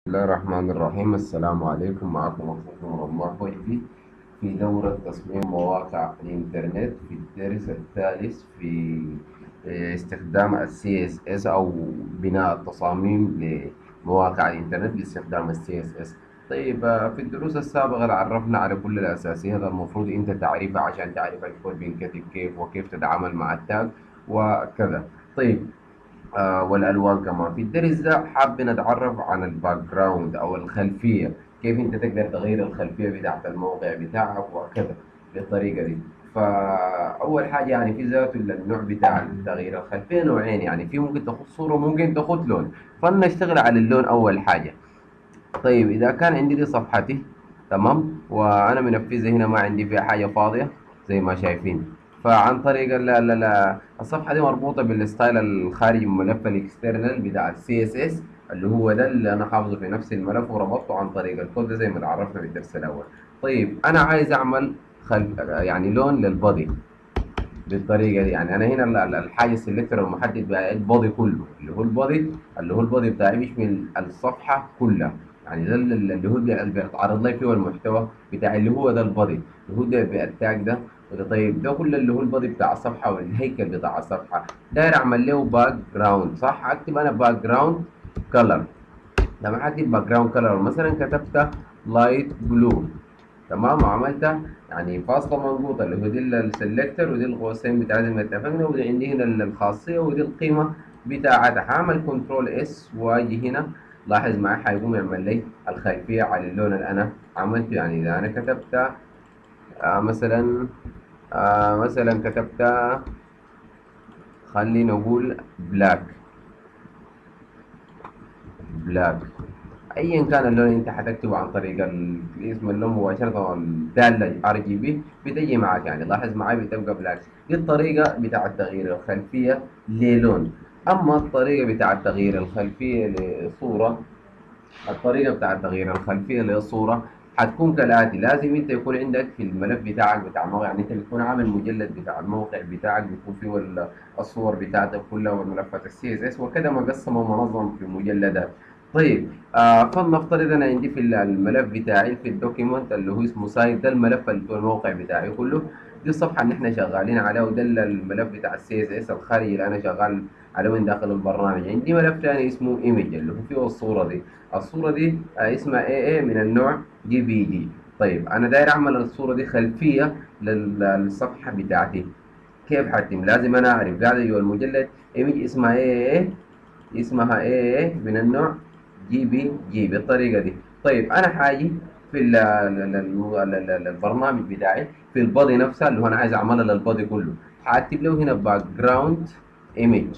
الله الرحمن الرحيم السلام عليكم معكم أخوكم رمضان وجدي في دورة تصميم مواقع الإنترنت في الدرس الثالث في استخدام ال CSS أو بناء التصاميم لمواقع الإنترنت باستخدام ال CSS طيب آه، في الدروس السابقة عرفنا على كل الأساسيات المفروض أنت تعرفها عشان تعرف الكود بينكتب كيف وكيف تتعامل مع التاج وكذا طيب آه والالوان كمان في الدرس ده حاب نتعرف عن الباك جراوند او الخلفيه كيف انت تقدر تغير الخلفيه بتاعت الموقع بتاعك وكذا بالطريقه دي فاول حاجه يعني في ذاته النوع بتاع تغيير الخلفيه نوعين يعني في ممكن تاخد صوره وممكن تاخد لون فلنشتغل على اللون اول حاجه طيب اذا كان عندي دي صفحتي تمام وانا منفذها هنا ما عندي فيها حاجه فاضيه زي ما شايفين فعن طريق ال ال ال الصفحه دي مربوطه بالستايل الخارجي من ملف الاكسترنال بتاع السي اس اس اللي هو ده اللي انا حافظه في نفس الملف وربطته عن طريق الكود ده زي ما اتعرفنا في الدرس الاول طيب انا عايز اعمل خلف يعني لون للبودي بالطريقه دي يعني انا هنا ال- ال- الحاجه السلكتور المحدد بقى البودي كله اللي هو البودي اللي هو البودي بتاعي بيشمل الصفحه كلها يعني ده اللي اللي هو اللي بيتعرض لي فيه المحتوى بتاع اللي هو ده البودي اللي هو ده بالتاج ده وده طيب ده كله اللي هو البودي بتاع الصفحه والهيكل بتاع الصفحه داير اعمل له باك جراوند صح اكتب انا باك جراوند كلر لما هكتب باك جراوند كلر مثلا كتبت لايت بلو تمام وعملت يعني فاصله منقوطه اللي هو دي السلكتور ودي القوسين بتاع زي ما اتفقنا ودي عندي هنا الخاصيه ودي القيمه بتاعتها هعمل كنترول اس واجي هنا لاحظ معي حيقوم يعمل لي الخلفيه على اللون اللي انا عملته يعني اذا انا كتبت آه مثلا آه مثلا كتبت خلينا نقول بلاك بلاك ايا كان اللون اللي انت حتكتبه عن طريق ال- اسم اللون مباشره الداله ار جي بي بتجي معك يعني لاحظ معي بتبقى بلاك دي الطريقه بتاعه تغيير الخلفيه للون اما الطريقه بتاعه تغيير الخلفيه لصوره الطريقه بتاعه تغيير الخلفيه للصوره حتكون كالاتي لازم انت يكون عندك في الملف بتاعك بتاع الموقع يعني انت بتكون عامل مجلد بتاع الموقع بتاعك بيكون فيه ال- الصور بتاعتك كلها والملفات السي اس اس وكذا مقسم ومنظم في مجلدات طيب آه فلنفترض انا عندي في ال- الملف بتاعي في الدوكيمنت اللي هو اسمه سايت ده الملف اللي هو الموقع بتاعي كله دي الصفحه اللي احنا شغالين عليها وده ال- الملف بتاع السي اس اس الخارجي اللي انا شغال عليه من داخل البرنامج عندي ملف ثاني اسمه ايمج اللي هو فيه الصوره دي الصوره دي آه اسمها اي اي من النوع جي بي جي طيب انا داير اعمل الصوره دي خلفيه لل- للصفحه بتاعتي كيف حتم لازم انا اعرف قاعده جوا المجلد ايمج اسمها اي اي اسمها اي اي من النوع جي بي جي بالطريقه دي طيب انا حاجي في ال- ال- ال- ال- ال- البرنامج بتاعي في البادي نفسها اللي هو انا عايز اعملها للبادي كله هكتب له هنا باك جراوند ايمج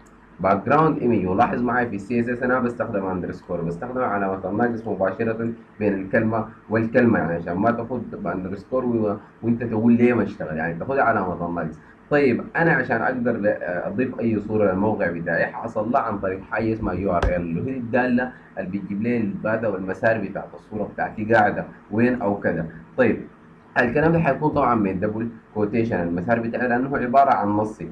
باك جراوند ايمج ولاحظ معي في السي اس اس انا بستخدم اندرسكور بستخدم علامه الناقص مباشره بين الكلمه والكلمه يعني عشان ما تاخد باندرسكور و- وانت تقول ليه ما اشتغل يعني تاخد علامه الناقص طيب انا عشان اقدر ل- اضيف اي صوره للموقع بتاعي حصل لها عن طريق حاجه اسمها يو ار ال اللي هي الداله اللي بتجيب لي الباده والمسار بتاعت الصوره بتاعتي قاعده وين او كذا طيب الكلام ده حيكون طبعا من دبل كوتيشن المسار بتاعي لانه عباره عن نصي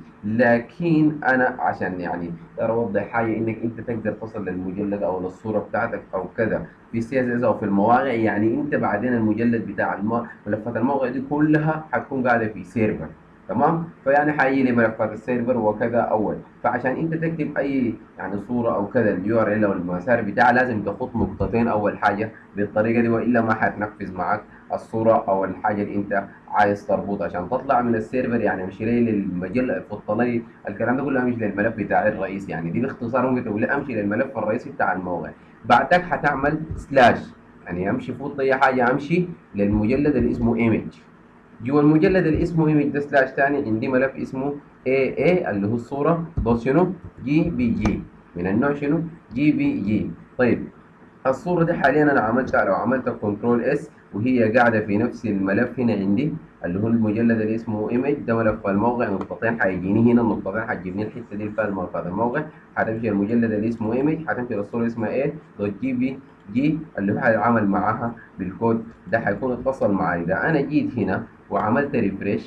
لكن انا عشان يعني اقدر اوضح حاجه انك انت تقدر تصل للمجلد او للصوره بتاعتك او كذا في سي اس اس او في المواقع يعني انت بعدين المجلد بتاع الم- ملفات الموقع دي كلها حتكون قاعده في سيرفر تمام فيعني حيجي لي ملفات السيرفر وكذا اول فعشان انت تكتب اي يعني صوره او كذا اليو ار ال او المسار بتاعها لازم تخط نقطتين اول حاجه بالطريقه دي والا ما حتنفذ معك الصوره او الحاجه اللي انت عايز تربطها عشان تطلع من السيرفر يعني امشي لي للمجله فط لي الكلام ده كله امشي للملف بتاع الرئيسي يعني دي باختصار ممكن تقول لي امشي للملف الرئيسي بتاع الموقع بعدك حتعمل سلاش يعني امشي فوت اي حاجه امشي للمجلد اللي اسمه ايمج جوا المجلد اللي اسمه ايمج ده سلاش تاني عندي ملف اسمه اي اي اللي هو الصوره دوت شنو جي بي جي من النوع شنو جي بي جي طيب الصورة دي حاليا أنا عملتها لو عملت كنترول اس وهي قاعدة في نفس الملف هنا عندي اللي هو المجلد اللي اسمه ايمج ده ملف الموقع نقطتين حيجيني هنا النقطتين حتجيبني الحتة دي الفايل ملفات الموقع حتمشي المجلد اللي اسمه ايمج حتمشي للصورة اللي اسمها ايه دوت جي بي جي اللي هو حيتعامل معاها بالكود ده حيكون اتصل معاي ده أنا جيت هنا وعملت ريفريش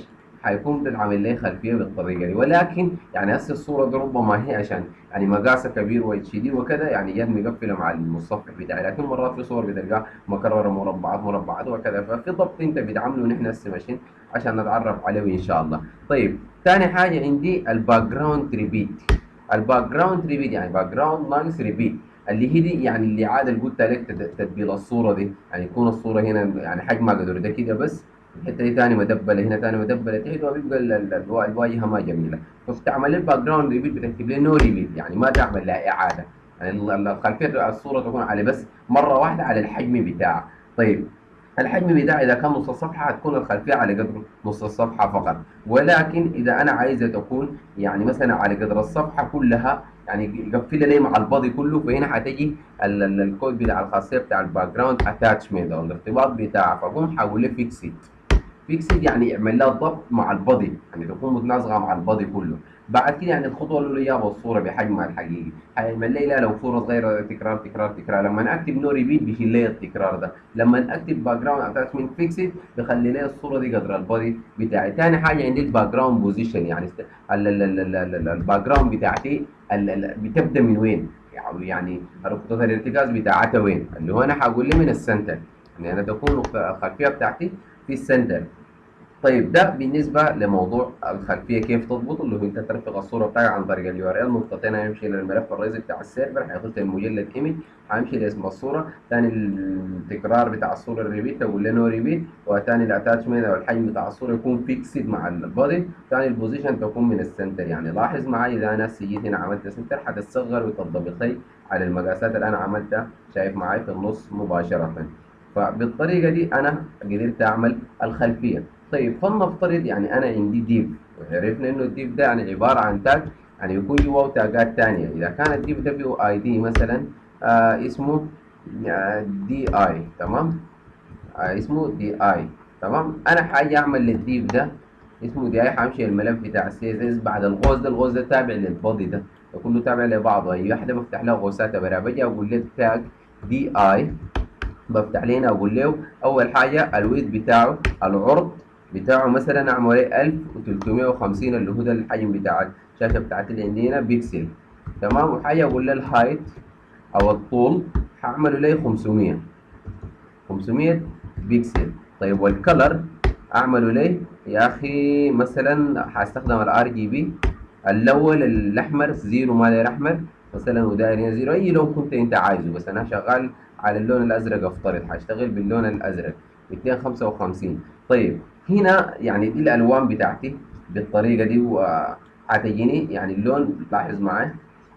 حيكون بتعمل لي خلفيه بالطريقه دي ولكن يعني هسه الصوره دي ربما هي عشان يعني مقاسها كبير واتش دي وكذا يعني جت مقفله مع المتصفح بتاعي لكن مرات في صور بتلقاها مكرره مربعات مربعات وكذا ففي ضبط انت بتعمله نحن هسه ماشيين عشان نتعرف عليه ان شاء الله طيب ثاني حاجه عندي الباك جراوند ريبيت الباك جراوند ريبيت يعني باك جراوند ناقص ريبيت اللي هي دي يعني اللي عاد اللي قلت لك تد- تدبيل الصوره دي يعني يكون الصوره هنا يعني حجمها قدر ده كده بس الحته دي ثاني مدبله هنا ثاني مدبله تحت وبيبقى ال- ال- الوا- الواجهه ما جميله فبتعمل لي الباك جراوند ريبيت بتكتب لي نو ريبيت يعني ما تعمل لها اعاده يعني ال- ال- الخلفيه الصوره تكون على بس مره واحده على الحجم بتاعها طيب الحجم بتاعي اذا كان نص الصفحه هتكون الخلفيه على قدر نص الصفحه فقط ولكن اذا انا عايزه تكون يعني مثلا على قدر الصفحه كلها يعني يقفلها لي مع البادي كله فهنا حتجي ال- ال- الكود بتاع الخاصيه بتاع الباك جراوند اتاتشمنت او الارتباط بتاعها فاقوم حوليه فيكسد فيكسد يعني يعمل لها ضبط مع البادي يعني تكون متناسقه مع البادي كله بعد كده يعني الخطوه الاولى جابوا الصوره بحجمها الحقيقي هيعمل لي لا لو صوره صغيره تكرار تكرار تكرار لما اكتب نو ريبيت بيشيل لي التكرار ده لما اكتب باك جراوند اتاتشمنت فيكسد بيخلي لي الصوره دي قدر البادي بتاعي ثاني حاجه عندي الباك جراوند بوزيشن يعني است- ال- ال- ال- ال- ال- الباك جراوند بتاعتي ال- ال- بتبدا من وين يعني يعني نقطه الارتكاز بتاعتها وين اللي هو انا حقول لي من السنتر يعني انا تكون الخلفيه بتاعتي في السنتر طيب ده بالنسبه لموضوع الخلفيه كيف تضبط اللي هو انت ترفق الصوره بتاعك عن طريق اليو ار ال نقطتين هيمشي للملف الرئيسي بتاع السيرفر هيخش المجلد ايمج هيمشي لاسم الصوره ثاني التكرار بتاع الصوره الريبيت تقول له نو ريبيت وثاني الاتاتشمنت او الحجم بتاع الصوره يكون فيكسد مع البادي ثاني البوزيشن تكون من السنتر يعني لاحظ معي اذا انا هسه جيت هنا عملت سنتر حتتصغر وتضبط لي على المقاسات اللي انا عملتها شايف معي في النص مباشره فبالطريقه دي انا قدرت اعمل الخلفيه طيب فلنفترض يعني انا عندي ديف وعرفنا انه الديف ده يعني عباره عن تاج يعني يكون جواه تاجات ثانيه اذا كان الديف ده فيه اي دي مثلا آه اسمه دي اي تمام آه اسمه دي اي تمام انا حاجي اعمل للديف ده اسمه دي اي حامشي الملف بتاع السي اس اس بعد الغوص ده الغوص ده تابع للبودي ده كله تابع لبعضه اي واحده بفتح لها غوصات برا بجي اقول له تاج دي اي بفتح لنا اقول له اول حاجه الويت بتاعه العرض بتاعه مثلا اعمل عليه 1350 اللي هو ده الحجم بتاع الشاشه بتاعتي اللي عندنا بيكسل تمام وحاجه اقول له الهايت او الطول هعمله لي 500 500 بيكسل طيب والكلر اعمله لي يا اخي مثلا هستخدم الار جي بي الاول الاحمر زيرو ما داير احمر مثلا وداير هنا زيرو اي لون كنت انت عايزه بس انا شغال على اللون الازرق افترض هشتغل باللون الازرق 255 طيب هنا يعني دي الالوان بتاعتي بالطريقه دي وهتجيني يعني اللون لاحظ معي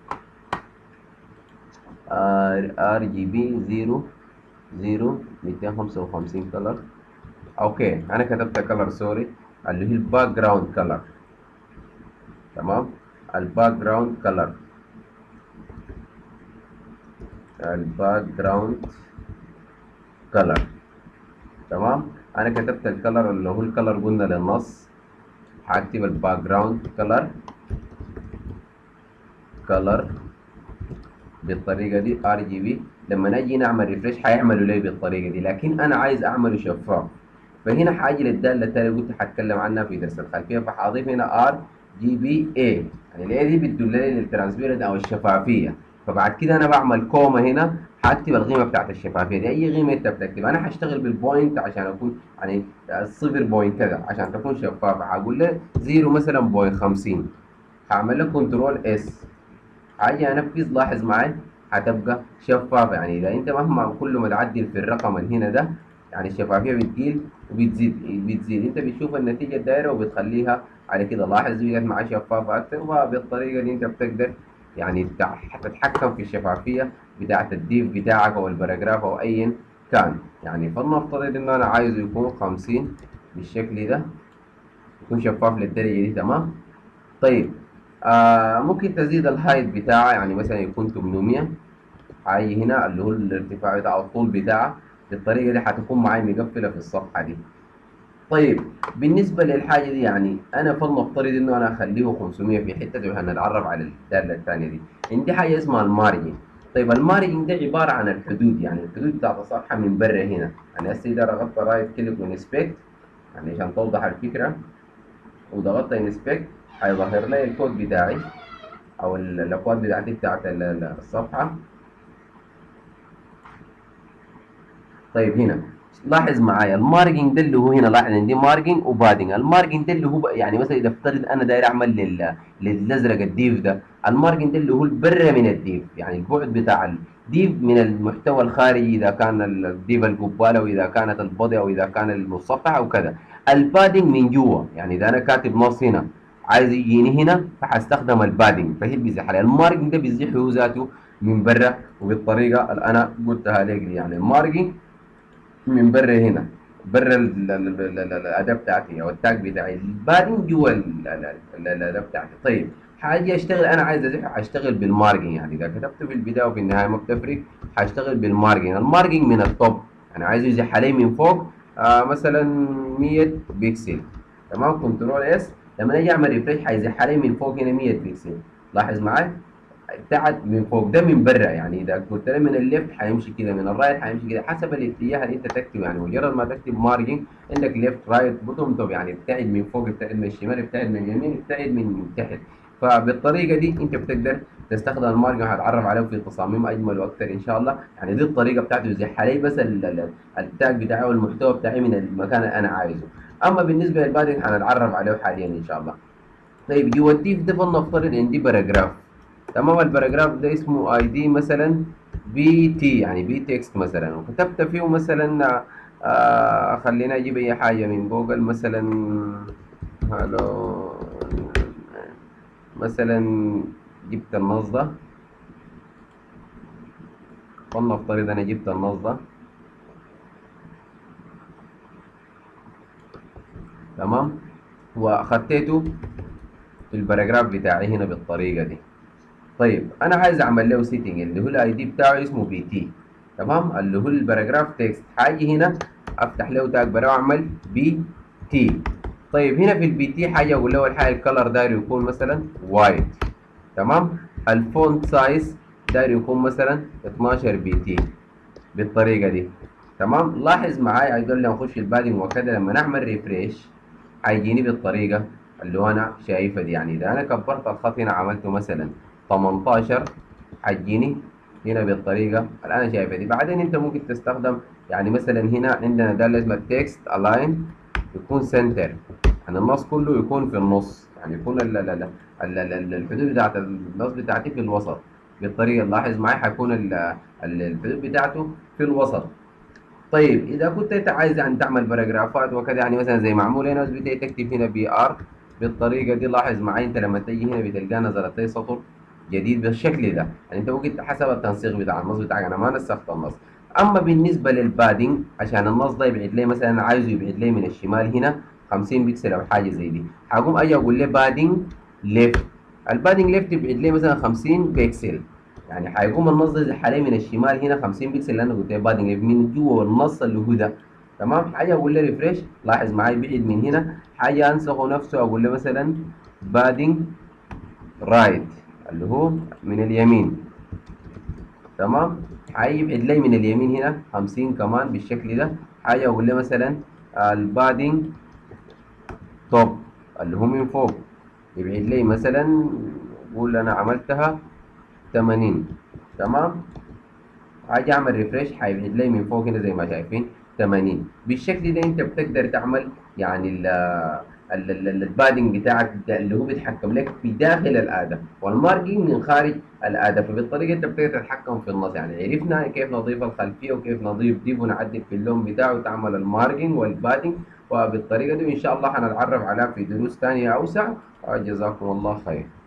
ار جي بي 0 0 255 كلر اوكي انا كتبت كلر سوري اللي هي الباك جراوند كلر تمام الباك جراوند كلر الباك جراوند كلر تمام انا كتبت الكلر اللي هو الكلر قلنا للنص هكتب الباك جراوند كلر كلر بالطريقه دي ار جي بي لما نجي نعمل ريفريش هيعملوا لي بالطريقه دي لكن انا عايز اعمله شفاف فهنا حاجه للداله التاليه قلت هتكلم عنها في درس الخلفيه فهضيف هنا ار جي بي اي يعني الاي دي بتدل لي للترانسبيرنت او الشفافيه فبعد كده انا بعمل كوما هنا هكتب القيمه بتاعت الشفافيه دي اي قيمه انت بتكتب انا هشتغل بالبوينت عشان اكون يعني صفر بوينت كذا عشان تكون شفافه هقول له زيرو مثلا بوينت 50 هعمل له كنترول اس هاجي انفذ لاحظ معي هتبقى شفافه يعني اذا انت مهما كل ما تعدل في الرقم اللي هنا ده يعني الشفافيه بتقل وبتزيد بتزيد انت بتشوف النتيجه الدايره وبتخليها على كده لاحظ بقت معاه شفافه اكثر وبالطريقه دي انت بتقدر يعني تتحكم في الشفافيه بتاعت الديف بتاعك او الباراجراف او ايا كان يعني فلنفترض انه انا عايزه يكون 50 بالشكل ده يكون شفاف للدرجه دي تمام طيب آه ممكن تزيد الهايت بتاعه يعني مثلا يكون 800 هاي هنا اللي هو الارتفاع بتاعه الطول بتاعه بالطريقه دي هتكون معايا مقفله في الصفحه دي طيب بالنسبه للحاجه دي يعني انا فلنفترض انه انا اخليه 500 في حته دي وهنتعرف على الداله الثانيه دي عندي حاجه اسمها المارجن طيب المارجن ده عباره عن الحدود يعني الحدود بتاعت الصفحه من برا هنا انا هسه اذا ضغطت رايت كليك ونسبكت يعني عشان توضح الفكره وضغطت انسبكت هيظهر لي الكود بتاعي او ال- الاكواد بتاعتي بتاعت ال- ال- الصفحه طيب هنا لاحظ معايا الماركينج ده اللي هو هنا لاحظ عندي ماركينج وبادنج الماركينج ده اللي هو ب- يعني مثلا اذا افترض انا داير اعمل لل للازرق الديف ده الماركينج ده اللي هو البره من الديف يعني البعد بتاع الديف من المحتوى الخارجي اذا كان الديف القباله واذا كانت البودي او اذا كان المصفح او كذا البادنج من جوا يعني اذا انا كاتب نص هنا عايز يجيني هنا فحستخدم البادنج فهي بيزيح عليه الماركينج ده بيزيح هو ذاته من برا وبالطريقه اللي انا قلتها لك دي. يعني الماركينج من برا هنا برا ال- ال- ال- ال- الاداه بتاعتي او التاج بتاعي البادنج جوا ال- ال- ال- الاداه بتاعتي طيب حاجه اشتغل انا عايز ازيح هشتغل بالماركينج يعني اذا كتبت في البدايه وفي النهايه ما بتفرق هشتغل بالماركينج الماركينج من التوب انا عايز يزيح عليه من فوق آه مثلا 100 بكسل تمام كنترول اس لما اجي اعمل ريفريش هيزيح عليه من فوق هنا 100 بكسل لاحظ معاي بتاعت من فوق ده من برا يعني اذا قلت له من الليفت حيمشي كده من الرايت حيمشي كده حسب الاتجاه اللي انت تكتب يعني مجرد ما تكتب مارجن عندك ليفت رايت بوتوم توب يعني ابتعد من فوق ابتعد من الشمال ابتعد من اليمين ابتعد من تحت فبالطريقه دي انت بتقدر تستخدم المارجن وهتعرف عليه في تصاميم اجمل واكثر ان شاء الله يعني دي الطريقه بتاعته يزيح علي بس ال- ال- التاج بتاعي والمحتوى بتاعي من المكان اللي انا عايزه اما بالنسبه للبادنج هنتعرف عليه حاليا ان شاء الله طيب جوا الديف ده فلنفترض عندي باراجراف تمام الباراجراف ده اسمه اي دي مثلا بي تي يعني بي تكست مثلا وكتبت فيه مثلا آه خلينا اجيب اي حاجه من جوجل مثلا هلو مثلا جبت النص ده فلنفترض انا جبت النص ده تمام واخدته في الباراجراف بتاعي هنا بالطريقه دي طيب انا عايز اعمل له سيتنج اللي هو الاي دي بتاعه اسمه بي تي تمام اللي هو الباراجراف تكست حاجه هنا افتح له تاج برا واعمل بي تي طيب هنا في البي تي حاجه اقول له اول حاجه الكلر داير يكون مثلا وايت تمام الفونت سايز داير يكون مثلا 12 بي تي بالطريقه دي تمام لاحظ معايا ايضا لما اخش البادنج وكذا لما نعمل ريفريش هيجيني بالطريقه اللي هو انا شايفها دي يعني اذا انا كبرت الخط هنا عملته مثلا 18 هتجيني هنا بالطريقه اللي انا شايفها دي بعدين انت ممكن تستخدم يعني مثلا هنا عندنا ده اللي اسمه التكست الاين يكون سنتر يعني النص كله يكون في النص يعني يكون ال- ال- ال- ال- ال- ال- الحدود بتاعت النص بتاعتي في الوسط بالطريقه لاحظ معي هيكون ال- ال- الحدود بتاعته في الوسط طيب اذا كنت انت عايز يعني تعمل باراجرافات وكذا يعني مثلا زي معمول هنا بس بتيجي تكتب هنا بي ار بالطريقه دي لاحظ معي انت لما تيجي هنا بتلقى نزلت لي سطر جديد بالشكل ده يعني انت ممكن حسب التنسيق بتاع النص بتاعك انا ما نسخت النص اما بالنسبه للبادنج عشان النص ده يبعد لي مثلا انا عايزه يبعد لي من الشمال هنا 50 بكسل او حاجه زي دي هقوم اجي اقول له بادنج ليفت البادنج ليفت يبعد لي مثلا 50 بكسل يعني هيقوم النص ده يزح عليه من الشمال هنا 50 بكسل لانه قلت له بادنج ليفت من جوا النص اللي هو ده تمام حاجه اقول له ريفريش لاحظ معي بعد من هنا حاجه انسخه نفسه اقول له مثلا بادنج رايت اللي هو من اليمين تمام هيبعد لي من اليمين هنا 50 كمان بالشكل ده حاجه اقول له مثلا البادنج توب اللي هو من فوق يبعد لي مثلا قول انا عملتها 80 تمام هاجي اعمل ريفريش هيبعد لي من فوق هنا زي ما شايفين 80 بالشكل ده انت بتقدر تعمل يعني ال ال- ال- ال- البادنج بتاعك ده اللي هو بيتحكم لك في داخل الاداه والماركينج من خارج الاداه فبالطريقه انت بتقدر تتحكم في النص يعني عرفنا كيف نضيف الخلفيه وكيف نضيف ديف ونعدل في اللون بتاعه وتعمل الماركينج والبادنج وبالطريقه دي ان شاء الله هنتعرف عليها في دروس ثانيه اوسع جزاكم الله خير